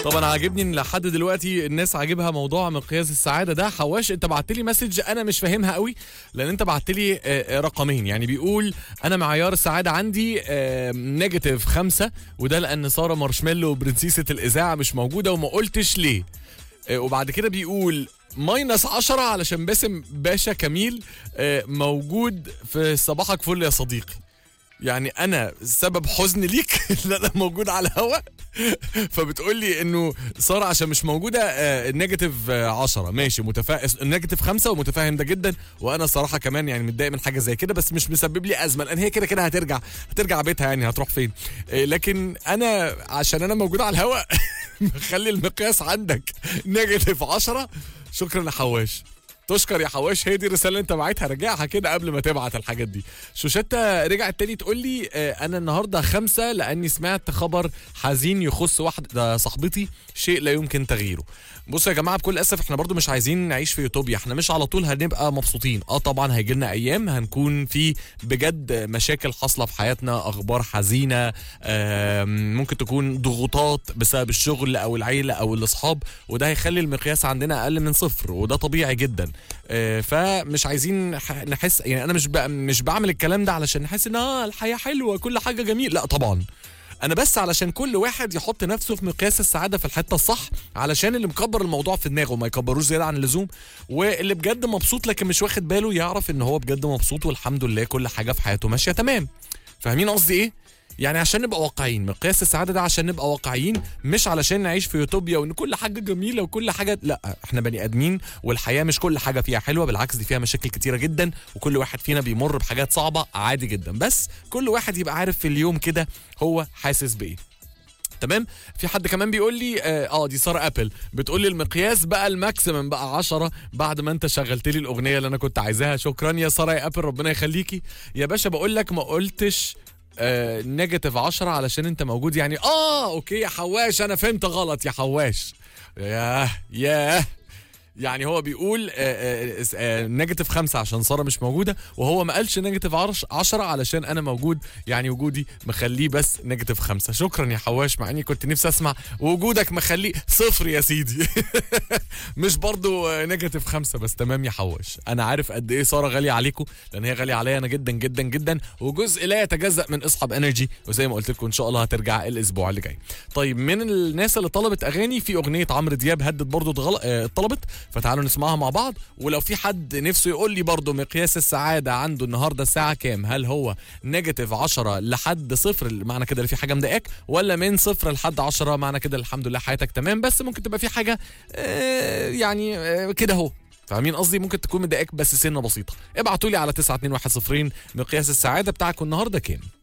طب انا عاجبني ان لحد دلوقتي الناس عاجبها موضوع مقياس السعاده ده حواش انت بعت لي مسج انا مش فاهمها قوي لان انت بعت لي آه، آه، رقمين يعني بيقول انا معيار السعاده عندي آه، نيجاتيف خمسة وده لان ساره مارشميلو برنسيسه الاذاعه مش موجوده وما قلتش ليه آه، وبعد كده بيقول ماينس عشرة علشان باسم باشا كميل آه، موجود في صباحك فل يا صديقي يعني انا سبب حزن ليك ان انا موجود على الهواء فبتقول لي انه ساره عشان مش موجوده آه، نيجاتيف آه، 10 ماشي متفاهم نيجاتيف 5 ومتفاهم ده جدا وانا الصراحه كمان يعني متضايق من حاجه زي كده بس مش مسبب لي ازمه لان هي كده كده هترجع هترجع بيتها يعني هتروح فين آه، لكن انا عشان انا موجود على الهواء مخلي المقياس عندك نيجاتيف 10 شكرا يا حواش تشكر يا حواش هي دي الرساله اللي انت بعتها راجعها كده قبل ما تبعت الحاجات دي شوشتة رجعت تاني تقول لي آه، انا النهارده خمسة لاني سمعت خبر حزين يخص واحده صاحبتي شيء لا يمكن تغييره بصوا يا جماعه بكل اسف احنا برضو مش عايزين نعيش في يوتوبيا احنا مش على طول هنبقى مبسوطين اه طبعا هيجي لنا ايام هنكون في بجد مشاكل حاصله في حياتنا اخبار حزينه آم، ممكن تكون ضغوطات بسبب الشغل او العيله او الاصحاب وده هيخلي المقياس عندنا اقل من صفر وده طبيعي جدا آه، فمش عايزين ح- نحس يعني انا مش ب- مش بعمل الكلام ده علشان نحس ان اه الحياه حلوه كل حاجه جميل لا طبعا انا بس علشان كل واحد يحط نفسه في مقياس السعاده في الحته الصح علشان اللي مكبر الموضوع في دماغه ما يكبروش زياده عن اللزوم واللي بجد مبسوط لكن مش واخد باله يعرف ان هو بجد مبسوط والحمد لله كل حاجه في حياته ماشيه تمام فاهمين قصدي ايه يعني عشان نبقى واقعيين مقياس السعاده ده عشان نبقى واقعيين مش علشان نعيش في يوتوبيا وان كل حاجه جميله وكل حاجه لا احنا بني ادمين والحياه مش كل حاجه فيها حلوه بالعكس دي فيها مشاكل كتيره جدا وكل واحد فينا بيمر بحاجات صعبه عادي جدا بس كل واحد يبقى عارف في اليوم كده هو حاسس بايه تمام في حد كمان بيقول لي اه, آه دي ساره ابل بتقول لي المقياس بقى الماكسيمم بقى 10 بعد ما انت شغلت لي الاغنيه اللي انا كنت عايزاها شكرا يا ساره يا ابل ربنا يخليكي يا باشا بقول لك ما قلتش آه نيجاتيف 10 علشان انت موجود يعني اه اوكي يا حواش انا فهمت غلط يا حواش ياه ياه يعني هو بيقول آه، آه، آه، نيجاتيف خمسة عشان سارة مش موجودة وهو ما قالش نيجاتيف عرش- عشرة علشان أنا موجود يعني وجودي مخليه بس نيجاتيف خمسة شكرا يا حواش مع إني كنت نفسي أسمع وجودك مخليه صفر يا سيدي مش برضو آه، نيجاتيف خمسة بس تمام يا حواش أنا عارف قد إيه سارة غالية عليكم لأن هي غالية عليا أنا جدا جدا جدا وجزء لا يتجزأ من اصحاب انرجي وزي ما قلت لكم إن شاء الله هترجع الأسبوع اللي جاي طيب من الناس اللي طلبت أغاني في أغنية عمرو دياب هدد برضو اتغل- آه، اتطلبت فتعالوا نسمعها مع بعض ولو في حد نفسه يقول لي برضو مقياس السعادة عنده النهاردة الساعة كام هل هو نيجاتيف 10 لحد صفر معنى كده اللي في حاجة مضايقاك ولا من صفر لحد 10 معنى كده الحمد لله حياتك تمام بس ممكن تبقى في حاجة آه، يعني آه، كده اهو فاهمين قصدي ممكن تكون مضايقاك بس سنه بسيطه ابعتوا لي على 92110 مقياس السعاده بتاعكم النهارده كام